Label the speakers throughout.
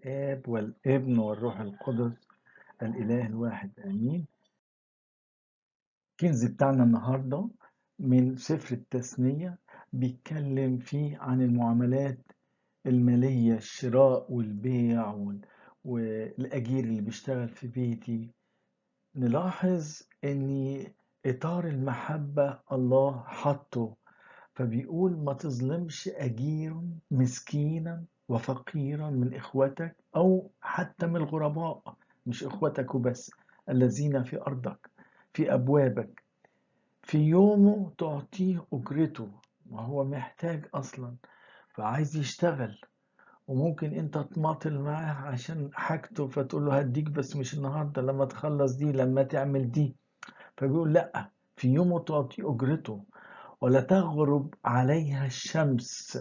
Speaker 1: الآب والابن والروح القدس الإله الواحد آمين الكنز بتاعنا النهاردة من سفر التثنية بيتكلم فيه عن المعاملات المالية الشراء والبيع وال- والأجير اللي بيشتغل في بيتي نلاحظ ان اطار المحبة الله حطه فبيقول ما تظلمش اجير مسكينا وفقيرا من اخوتك او حتى من الغرباء مش اخوتك وبس الذين في ارضك في ابوابك في يومه تعطيه اجرته وهو محتاج اصلا فعايز يشتغل وممكن انت تماطل معاه عشان حاجته فتقول له هديك بس مش النهارده لما تخلص دي لما تعمل دي فبيقول لا في يومه تعطي اجرته ولا تغرب عليها الشمس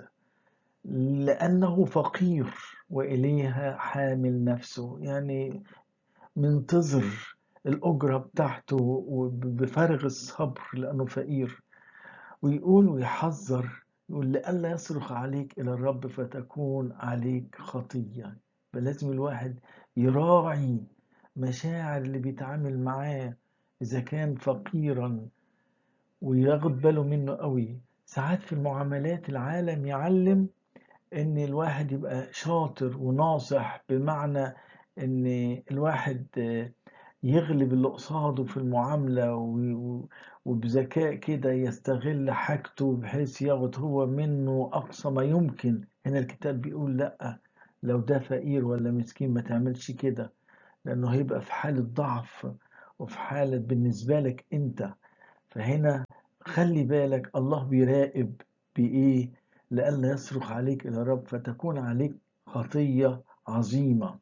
Speaker 1: لانه فقير واليها حامل نفسه يعني منتظر الاجره بتاعته وبفارغ الصبر لانه فقير ويقول ويحذر يقول لئلا يصرخ عليك إلى الرب فتكون عليك خطية فلازم الواحد يراعي مشاعر اللي بيتعامل معاه إذا كان فقيرا وياخد باله منه قوي ساعات في المعاملات العالم يعلم إن الواحد يبقى شاطر وناصح بمعنى إن الواحد آه، يغلب اللي قصاده في المعاملة و- و- وبذكاء كده يستغل حاجته بحيث ياخد هو منه أقصى ما يمكن هنا الكتاب بيقول لأ لو ده فقير ولا مسكين ما تعملش كده لأنه هيبقى في حالة ضعف وفي حالة بالنسبة لك أنت فهنا خلي بالك الله بيراقب بإيه لئلا يصرخ عليك إلى الرب فتكون عليك خطية عظيمة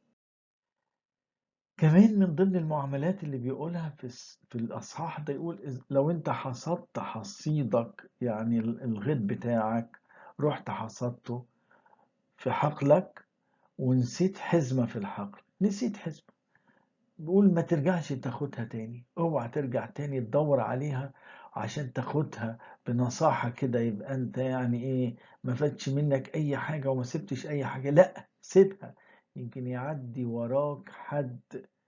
Speaker 1: كمان من ضمن المعاملات اللي بيقولها في الس- في الأصحاح ده يقول إذ- لو أنت حصدت حصيدك يعني ال- الغيط بتاعك رحت حصدته في حقلك ونسيت حزمة في الحقل نسيت حزمة بيقول ما ترجعش تاخدها تاني اوعى ترجع تاني تدور عليها عشان تاخدها بنصاحة كده يبقى انت يعني ايه ما فاتش منك اي حاجة وما سبتش اي حاجة لا سيبها يمكن يعدي وراك حد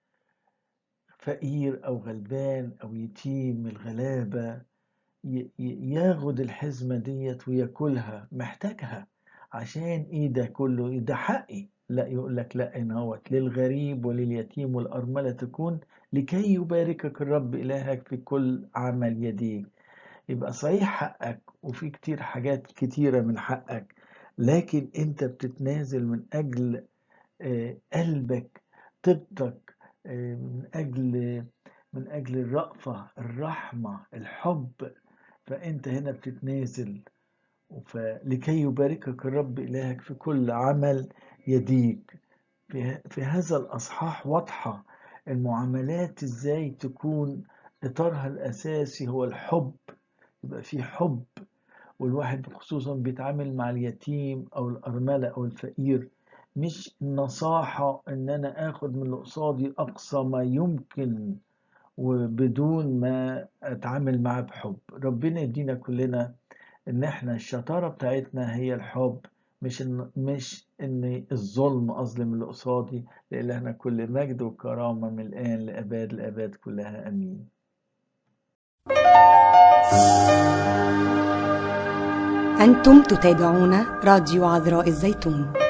Speaker 1: فقير أو غلبان أو يتيم من الغلابة ي- ي- ياخد الحزمة ديت وياكلها محتاجها عشان ايه ده كله إيه ده حقي لا يقول لك لا ان هوت للغريب ولليتيم والأرملة تكون لكي يباركك الرب إلهك في كل عمل يديك يبقى صحيح حقك وفي كتير حاجات كتيرة من حقك لكن انت بتتنازل من أجل آه، قلبك طيبتك آه، من أجل من أجل الرأفة الرحمة الحب فأنت هنا بتتنازل فلكي يباركك الرب إلهك في كل عمل يديك في, في هذا الأصحاح واضحة المعاملات إزاي تكون إطارها الأساسي هو الحب يبقى في حب والواحد خصوصا بيتعامل مع اليتيم او الارمله او الفقير مش النصاحه ان انا اخد من اللي قصادي اقصى ما يمكن وبدون ما اتعامل معاه بحب ربنا يدينا كلنا ان احنا الشطاره بتاعتنا هي الحب مش إن مش ان الظلم اظلم اللي قصادي لإلهنا كل مجد وكرامه من الان لاباد الاباد كلها امين
Speaker 2: أنتم تتابعون راديو عذراء الزيتون